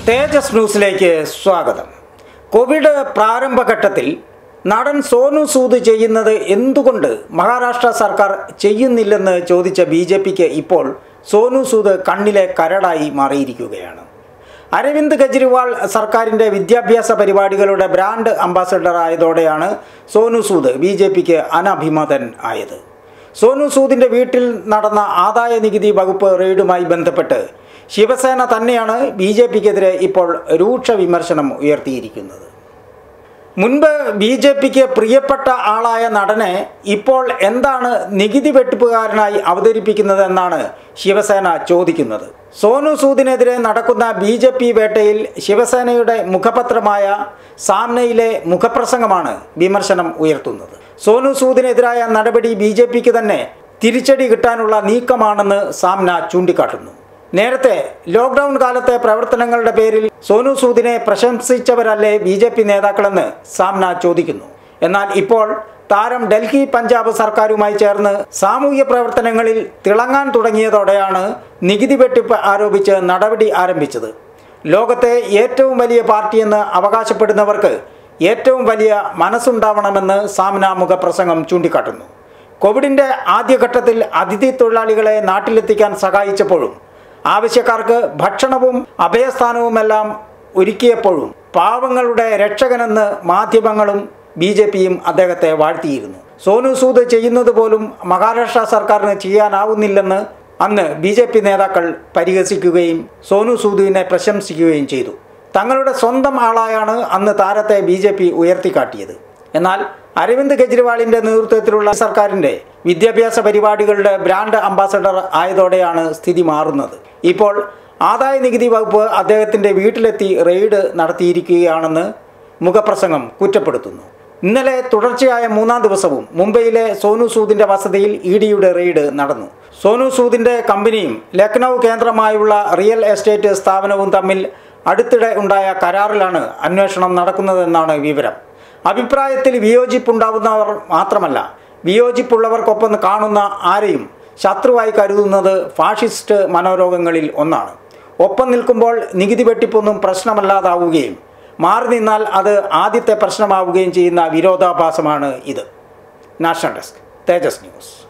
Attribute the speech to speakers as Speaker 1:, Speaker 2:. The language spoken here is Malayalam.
Speaker 1: തേജസ് ന്യൂസിലേക്ക് സ്വാഗതം കോവിഡ് പ്രാരംഭഘട്ടത്തിൽ നടൻ സോനു സൂദ് ചെയ്യുന്നത് എന്തുകൊണ്ട് മഹാരാഷ്ട്ര സർക്കാർ ചെയ്യുന്നില്ലെന്ന് ചോദിച്ച ബി ജെ പിക്ക് ഇപ്പോൾ സോനു സൂദ് കണ്ണിലെ കരടായി മാറിയിരിക്കുകയാണ് അരവിന്ദ് കെജ്രിവാൾ സർക്കാരിൻ്റെ വിദ്യാഭ്യാസ പരിപാടികളുടെ ബ്രാൻഡ് അംബാസഡർ ആയതോടെയാണ് സോനു സൂദ് ബി ജെ പിക്ക് അനഭിമതൻ ആയത് സോനു സൂദിൻ്റെ വീട്ടിൽ നടന്ന ആദായ നികുതി വകുപ്പ് റെയ്ഡുമായി ബന്ധപ്പെട്ട് ശിവസേന തന്നെയാണ് ബി ജെ പിക്കെതിരെ ഇപ്പോൾ രൂക്ഷ വിമർശനം ഉയർത്തിയിരിക്കുന്നത് മുൻപ് ബി ജെ പിക്ക് പ്രിയപ്പെട്ട ആളായ നടനെ ഇപ്പോൾ എന്താണ് നികുതി വെട്ടിപ്പുകാരനായി അവതരിപ്പിക്കുന്നതെന്നാണ് ശിവസേന ചോദിക്കുന്നത് സോനു സൂദിനെതിരെ നടക്കുന്ന ബി ജെ പി വേട്ടയിൽ ശിവസേനയുടെ മുഖപത്രമായ സാമ്നയിലെ മുഖപ്രസംഗമാണ് വിമർശനം ഉയർത്തുന്നത് സോനു സൂദിനെതിരായ നടപടി ബി ജെ പിക്ക് തന്നെ തിരിച്ചടി കിട്ടാനുള്ള നീക്കമാണെന്ന് സാമ്ന ചൂണ്ടിക്കാട്ടുന്നു നേരത്തെ ലോക്ക്ഡൌൺ കാലത്തെ പ്രവർത്തനങ്ങളുടെ പേരിൽ സോനു സൂദിനെ പ്രശംസിച്ചവരല്ലേ ബി ജെ പി നേതാക്കളെന്ന് സാമ്ന ചോദിക്കുന്നു എന്നാൽ ഇപ്പോൾ താരം ഡൽഹി പഞ്ചാബ് സർക്കാരുമായി ചേർന്ന് സാമൂഹ്യ പ്രവർത്തനങ്ങളിൽ തിളങ്ങാൻ തുടങ്ങിയതോടെയാണ് നികുതി വെട്ടിപ്പ് ആരോപിച്ച് നടപടി ആരംഭിച്ചത് ലോകത്തെ ഏറ്റവും വലിയ പാർട്ടിയെന്ന് അവകാശപ്പെടുന്നവർക്ക് ഏറ്റവും വലിയ മനസ്സുണ്ടാവണമെന്ന് സാമ്ന മുഖപ്രസംഗം ചൂണ്ടിക്കാട്ടുന്നു കോവിഡിൻ്റെ ആദ്യഘട്ടത്തിൽ അതിഥി തൊഴിലാളികളെ നാട്ടിലെത്തിക്കാൻ സഹായിച്ചപ്പോഴും ആവശ്യക്കാർക്ക് ഭക്ഷണവും അഭയസ്ഥാനവുമെല്ലാം ഒരുക്കിയപ്പോഴും പാവങ്ങളുടെ രക്ഷകനെന്ന് മാധ്യമങ്ങളും ബി ജെ പിയും അദ്ദേഹത്തെ വാഴ്ത്തിയിരുന്നു സോനു സൂദ് ചെയ്യുന്നത് പോലും മഹാരാഷ്ട്ര സർക്കാരിന് ചെയ്യാനാവുന്നില്ലെന്ന് അന്ന് ബി ജെ പി നേതാക്കൾ പരിഹസിക്കുകയും സോനു സൂദിനെ പ്രശംസിക്കുകയും ചെയ്തു തങ്ങളുടെ സ്വന്തം ആളായാണ് അന്ന് താരത്തെ ബി ജെ പി ഉയർത്തിക്കാട്ടിയത് എന്നാൽ അരവിന്ദ് കെജ്രിവാളിൻ്റെ നേതൃത്വത്തിലുള്ള സർക്കാരിൻ്റെ വിദ്യാഭ്യാസ പരിപാടികളുടെ ബ്രാൻഡ് അംബാസഡർ ആയതോടെയാണ് സ്ഥിതി മാറുന്നത് ഇപ്പോൾ ആദായ നികുതി വകുപ്പ് അദ്ദേഹത്തിൻ്റെ വീട്ടിലെത്തി റെയ്ഡ് നടത്തിയിരിക്കുകയാണെന്ന് മുഖപ്രസംഗം കുറ്റപ്പെടുത്തുന്നു ഇന്നലെ തുടർച്ചയായ മൂന്നാം ദിവസവും മുംബൈയിലെ സോനു സൂദിൻ്റെ വസതിയിൽ ഇ ഡിയുടെ റെയ്ഡ് നടന്നു സോനു സൂദിൻ്റെ കമ്പനിയും ലക്നൗ കേന്ദ്രമായുള്ള റിയൽ എസ്റ്റേറ്റ് സ്ഥാപനവും തമ്മിൽ അടുത്തിടെ ഉണ്ടായ കരാറിലാണ് അന്വേഷണം നടക്കുന്നതെന്നാണ് വിവരം അഭിപ്രായത്തിൽ വിയോജിപ്പുണ്ടാവുന്നവർ മാത്രമല്ല വിയോജിപ്പുള്ളവർക്കൊപ്പം കാണുന്ന ആരെയും ശത്രുവായി കരുതുന്നത് ഫാഷിസ്റ്റ് മനോരോഗങ്ങളിൽ ഒന്നാണ് ഒപ്പം നിൽക്കുമ്പോൾ നികുതി വെട്ടിപ്പൊന്നും പ്രശ്നമല്ലാതാവുകയും മാറി നിന്നാൽ അത് ആദ്യത്തെ പ്രശ്നമാവുകയും ചെയ്യുന്ന വിരോധാഭാസമാണ് ഇത് നാഷണൽ ഡെസ്ക് തേജസ് ന്യൂസ്